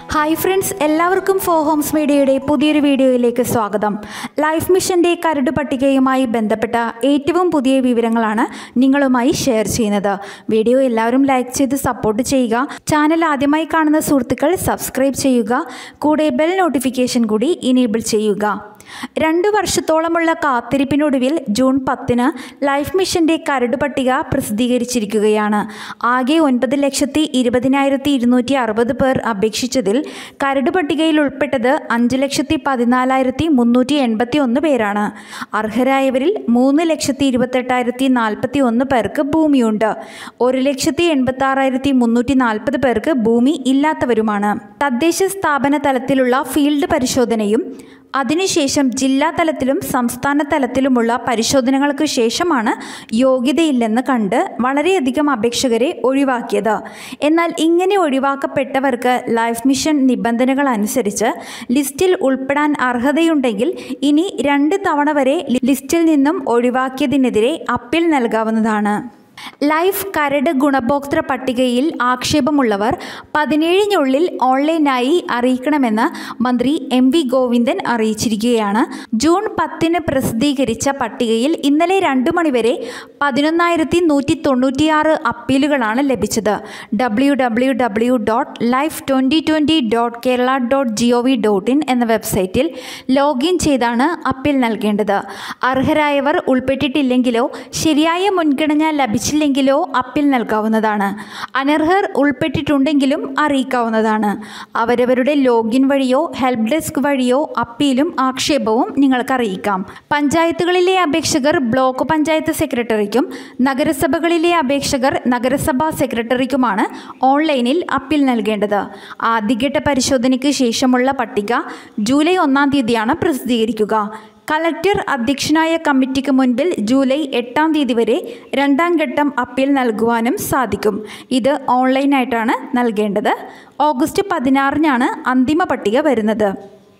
hi friends എല്ലാവർക്കും ഫോ Holmes മീഡിയയുടെ പുതിയൊരു വീഡിയോയിലേക്ക് സ്വാഗതം ലൈഫ് മിഷൻ്റെ കരട് പട്ടികയുമായി ബന്ധപ്പെട്ട ഏറ്റവും പുതിയ വിവരങ്ങളാണ് നിങ്ങളുമായി ഷെയർ ചെയ്യുന്നത് വീഡിയോ എല്ലാവരും ലൈക്ക് ചെയ്ത് സപ്പോർട്ട് ചെയ്യുക ചാനൽ ആദ്യമായി കാണുന്ന സുഹൃത്തുക്കൾ സബ്സ്ക്രൈബ് ചെയ്യുക കൂടെ ബെൽ നോട്ടിഫിക്കേഷൻ കൂടി ഇനേബിൾ ചെയ്യുക രണ്ടു വർഷത്തോളമുള്ള കാത്തിരിപ്പിനൊടുവിൽ ജൂൺ പത്തിന് ലൈഫ് മിഷന്റെ കരട് പട്ടിക പ്രസിദ്ധീകരിച്ചിരിക്കുകയാണ് ആകെ ഒൻപത് ലക്ഷത്തി ഇരുപതിനായിരത്തി ഇരുന്നൂറ്റി അറുപത് പേർ അപേക്ഷിച്ചതിൽ കരട് പട്ടികയിൽ ഉൾപ്പെട്ടത് അഞ്ച് ലക്ഷത്തി പതിനാലായിരത്തി മുന്നൂറ്റി എൺപത്തി ഒന്ന് പേരാണ് അർഹരായവരിൽ മൂന്ന് ലക്ഷത്തി ഇരുപത്തെട്ടായിരത്തി നാൽപ്പത്തി ഒന്ന് പേർക്ക് ഭൂമിയുണ്ട് ഒരു ലക്ഷത്തി എൺപത്തി ആറായിരത്തി മുന്നൂറ്റി നാൽപ്പത് പേർക്ക് ഭൂമി ഇല്ലാത്തവരുമാണ് തദ്ദേശ സ്ഥാപന തലത്തിലുള്ള ഫീൽഡ് പരിശോധനയും അതിനുശേഷം ജില്ലാ തലത്തിലും സംസ്ഥാന തലത്തിലുമുള്ള പരിശോധനകൾക്ക് ശേഷമാണ് യോഗ്യതയില്ലെന്ന് കണ്ട് വളരെയധികം അപേക്ഷകരെ ഒഴിവാക്കിയത് എന്നാൽ ഇങ്ങനെ ഒഴിവാക്കപ്പെട്ടവർക്ക് ലൈഫ് മിഷൻ നിബന്ധനകൾ അനുസരിച്ച് ലിസ്റ്റിൽ ഉൾപ്പെടാൻ അർഹതയുണ്ടെങ്കിൽ ഇനി രണ്ട് തവണ വരെ ലിസ്റ്റിൽ നിന്നും ഒഴിവാക്കിയതിനെതിരെ അപ്പീൽ നൽകാവുന്നതാണ് ലൈഫ് കരട് ഗുണഭോക്തൃ പട്ടികയിൽ ആക്ഷേപമുള്ളവർ പതിനേഴിനുള്ളിൽ ഓൺലൈനായി അറിയിക്കണമെന്ന് മന്ത്രി എം വി ഗോവിന്ദൻ അറിയിച്ചിരിക്കുകയാണ് ജൂൺ പത്തിന് പ്രസിദ്ധീകരിച്ച പട്ടികയിൽ ഇന്നലെ രണ്ടു മണിവരെ പതിനൊന്നായിരത്തി നൂറ്റി തൊണ്ണൂറ്റിയാറ് അപ്പീലുകളാണ് ലഭിച്ചത് W W W dot life twenty twenty dot Kerala dot G O V dot in എന്ന വെബ്സൈറ്റിൽ ലോഗിൻ ചെയ്താണ് അപ്പീൽ നൽകേണ്ടത് അർഹരായവർ ഉൾപ്പെട്ടിട്ടില്ലെങ്കിലോ ശരിയായ മുൻഗണന ലഭിച്ചില്ലെങ്കിലോ അപ്പീൽ നൽകാവുന്നതാണ് അനർഹർ ഉൾപ്പെട്ടിട്ടുണ്ടെങ്കിലും അറിയിക്കാവുന്നതാണ് അവരവരുടെ ലോഗിൻ വഴിയോ ഹെൽപ്പ് ഡെസ്ക് വഴിയോ അപ്പീലും ആക്ഷേപവും നിങ്ങൾക്ക് അറിയിക്കാം പഞ്ചായത്തുകളിലെ അപേക്ഷകർ ബ്ലോക്ക് പഞ്ചായത്ത് സെക്രട്ടറിക്കും നഗരസഭകളിലെ അപേക്ഷകർ നഗരസഭാ സെക്രട്ടറിക്കുമാണ് ഓൺലൈനിൽ അപ്പീൽ നൽകേണ്ടത് ആദ്യഘട്ട പരിശോധനയ്ക്ക് ശേഷമുള്ള പട്ടിക ജൂലൈ ഒന്നാം തീയതിയാണ് പ്രസിദ്ധീകരിക്കുക കളക്ടർ അധ്യക്ഷനായ കമ്മിറ്റിക്ക് മുൻപിൽ ജൂലൈ എട്ടാം തീയതി വരെ രണ്ടാം ഘട്ടം അപ്പീൽ നൽകുവാനും സാധിക്കും ഇത് ഓൺലൈനായിട്ടാണ് നൽകേണ്ടത് ഓഗസ്റ്റ് പതിനാറിനാണ് അന്തിമ പട്ടിക വരുന്നത്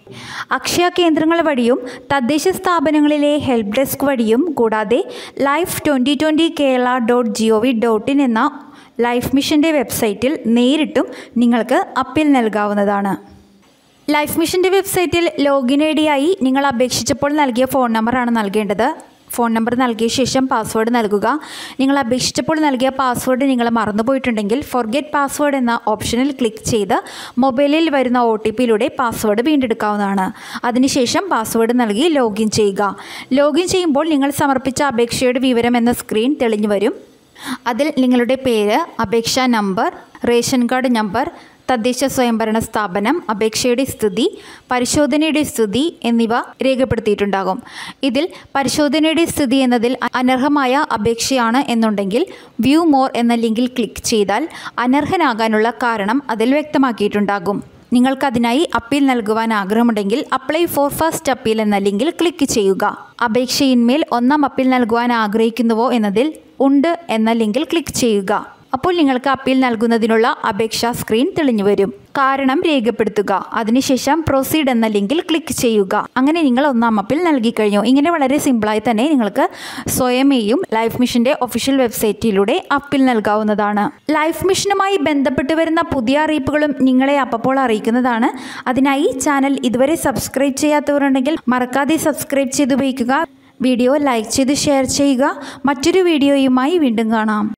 അക്ഷയ കേന്ദ്രങ്ങൾ വഴിയും തദ്ദേശ സ്ഥാപനങ്ങളിലെ ഹെൽപ്പ് ഡെസ്ക് വഴിയും കൂടാതെ life twenty twenty Kerala dot G O V dot in എന്ന ലൈഫ് മിഷൻ്റെ വെബ്സൈറ്റിൽ നേരിട്ടും നിങ്ങൾക്ക് അപ്പീൽ നൽകാവുന്നതാണ് ലൈഫ് മിഷൻ്റെ വെബ്സൈറ്റിൽ ലോഗിൻ ഐ ഡിയായി നിങ്ങൾ അപേക്ഷിച്ചപ്പോൾ നൽകിയ ഫോൺ നമ്പറാണ് നൽകേണ്ടത് ഫോൺ നമ്പർ നൽകിയ ശേഷം പാസ്വേഡ് നൽകുക നിങ്ങൾ അപേക്ഷിച്ചപ്പോൾ നൽകിയ പാസ്വേഡ് നിങ്ങൾ മറന്നുപോയിട്ടുണ്ടെങ്കിൽ ഫോർഗെറ്റ് പാസ്വേഡ് എന്ന ഓപ്ഷനിൽ ക്ലിക്ക് ചെയ്ത് മൊബൈലിൽ വരുന്ന ഒ ടി പിയിലൂടെ പാസ്വേഡ് വീണ്ടെടുക്കാവുന്നതാണ് അതിനുശേഷം പാസ്വേഡ് നൽകി ലോഗിൻ ചെയ്യുക ലോഗിൻ ചെയ്യുമ്പോൾ നിങ്ങൾ സമർപ്പിച്ച അപേക്ഷയുടെ വിവരം എന്ന സ്ക്രീൻ തെളിഞ്ഞു വരും അതിൽ നിങ്ങളുടെ പേര് അപേക്ഷാ നമ്പർ റേഷൻ കാർഡ് നമ്പർ തദ്ദേശ സ്വയംഭരണ സ്ഥാപനം അപേക്ഷയുടെ സ്ഥിതി പരിശോധനയുടെ സ്ഥിതി എന്നിവ രേഖപ്പെടുത്തിയിട്ടുണ്ടാകും ഇതിൽ പരിശോധനയുടെ സ്ഥിതി എന്നതിൽ അനർഹമായ അപേക്ഷയാണ് എന്നുണ്ടെങ്കിൽ വ്യൂ മോർ എന്ന ലിങ്കിൽ ക്ലിക്ക് ചെയ്താൽ അനർഹനാകാനുള്ള കാരണം അതിൽ വ്യക്തമാക്കിയിട്ടുണ്ടാകും നിങ്ങൾക്കതിനായി അപ്പീൽ നൽകുവാൻ ആഗ്രഹമുണ്ടെങ്കിൽ അപ്ലൈ ഫോർ ഫസ്റ്റ് അപ്പീൽ എന്ന ലിങ്കിൽ ക്ലിക്ക് ചെയ്യുക അപേക്ഷയിന്മേൽ ഒന്നാം അപ്പീൽ നൽകുവാൻ ആഗ്രഹിക്കുന്നുവോ എന്നതിൽ ഉണ്ട് എന്ന ലിങ്കിൽ ക്ലിക്ക് ചെയ്യുക അപ്പോൾ നിങ്ങൾക്ക് അപ്പീൽ നൽകുന്നതിനുള്ള അപേക്ഷാ സ്ക്രീൻ തെളിഞ്ഞു വരും കാരണം രേഖപ്പെടുത്തുക അതിനുശേഷം പ്രൊസീഡ് എന്ന ലിങ്കിൽ ക്ലിക്ക് ചെയ്യുക അങ്ങനെ നിങ്ങൾ ഒന്നാം അപ്പീൽ നൽകി കഴിഞ്ഞു ഇങ്ങനെ വളരെ സിമ്പിളായി തന്നെ നിങ്ങൾക്ക് സ്വയമേയും ലൈഫ് മിഷന്റെ ഒഫീഷ്യൽ വെബ്സൈറ്റിലൂടെ അപ്പീൽ നൽകാവുന്നതാണ് ലൈഫ് മിഷനുമായി ബന്ധപ്പെട്ട് വരുന്ന പുതിയ അറിയിപ്പുകളും നിങ്ങളെ അപ്പോൾ അറിയിക്കുന്നതാണ് അതിനായി ചാനൽ ഇതുവരെ സബ്സ്ക്രൈബ് ചെയ്യാത്തവരുണ്ടെങ്കിൽ മറക്കാതെ സബ്സ്ക്രൈബ് ചെയ്ത് ഉപയോഗിക്കുക വീഡിയോ ലൈക്ക് ചെയ്ത് ഷെയർ ചെയ്യുക മറ്റൊരു വീഡിയോയുമായി വീണ്ടും കാണാം